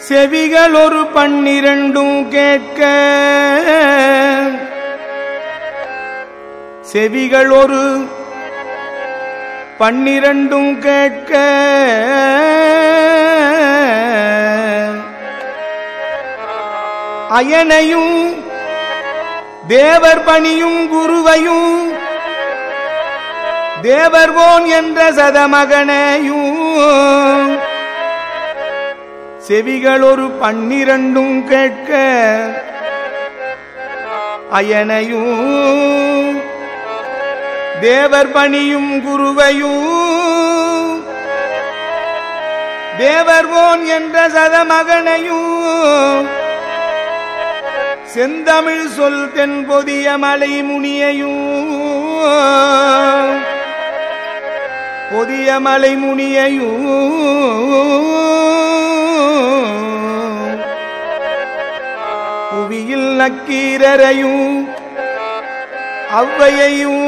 செவிகள் ஒரு பன்னிரண்டும் கேட்க செவிகள் ஒரு பன்னிரண்டும் கேட்க அயனையும் தேவர் பணியும் குருவையும் தேவர்வோன் என்ற சதமகனையும் செவிகள் ஒரு பன்னிரண்டும் கேட்க அயனையும் தேவர் பணியும் குருவையும் தேவர்வோன் என்ற சதமகனையும் செந்தமிழ் சொல் தென்பொதிய மலை முனியையும் பொதிய மலை முனியையும் புவியில் நக்கீரரையும் அவ்வையையும்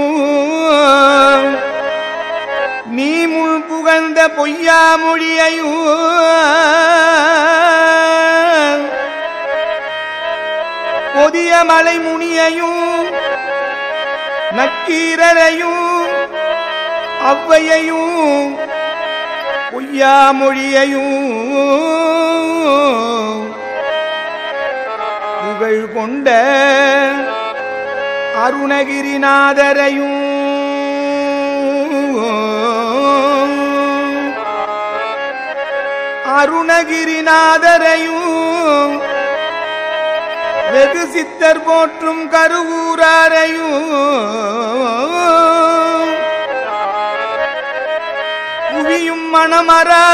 நீ முள் புகழ்ந்த பொய்யா மொழியையும் பொதிய மலை முனியையும் நக்கீரரையும் அவ்வையையும் பொய்யா மொழியையும் புகழ் கொண்ட அருணகிரிநாதரையும் அருணகிரிநாதரையும் வெகு சித்தர் போற்றும் கருவூராரையும் புவியும் மணமரா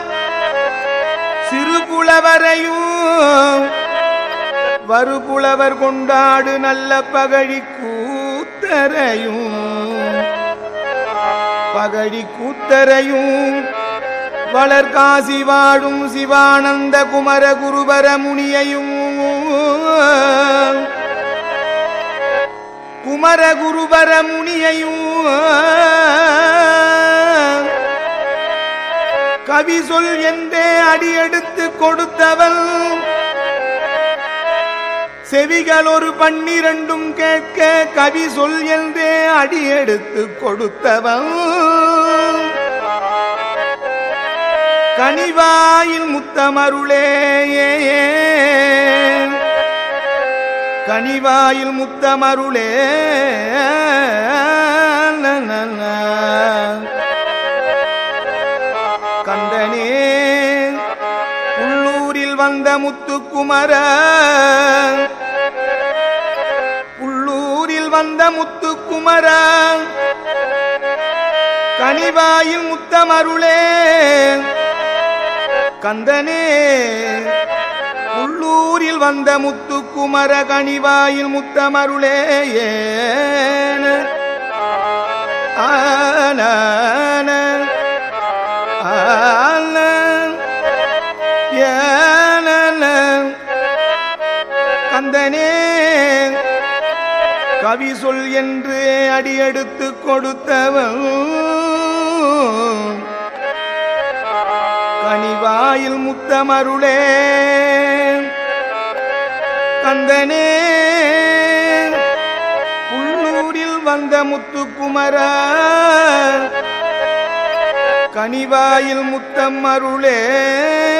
சிறுபுலவரையும் வருபுலவர் கொண்டாடு நல்ல பகழி கூத்தரையும் பகழி கூத்தரையும் வளர்காசி வாழும் சிவானந்த குமர குருபர முனியையும் குமர குருபர முனியையும் கவி சொல் என்றே அடியெடுத்து கொடுத்தவள் செவிகள் ஒரு பன்னிரண்டும் கேட்க கவி சொல் என்றே அடியெடுத்து கொடுத்தவன் கனிவாயில் முத்தமருளே கனிவாயில் முத்தமருளே கந்தனே உள்ளூரில் வந்த முத்துக்குமர உள்ளூரில் வந்த முத்துக்குமர கனிவாயில் முத்தமருளே கந்தனே உள்ளூரில் வந்த முத்துக்குமர கனிவாயில் முத்தமருளே ஏன ஆன ஆன ஏன கந்தனே கவி சொல் என்று அடியெடுத்து கொடுத்தவன் கனிவாயில் முத்தமருளே கந்தனே உள்ளூரில் வந்த முத்துக்குமர கனிவாயில் முத்தம் அருளே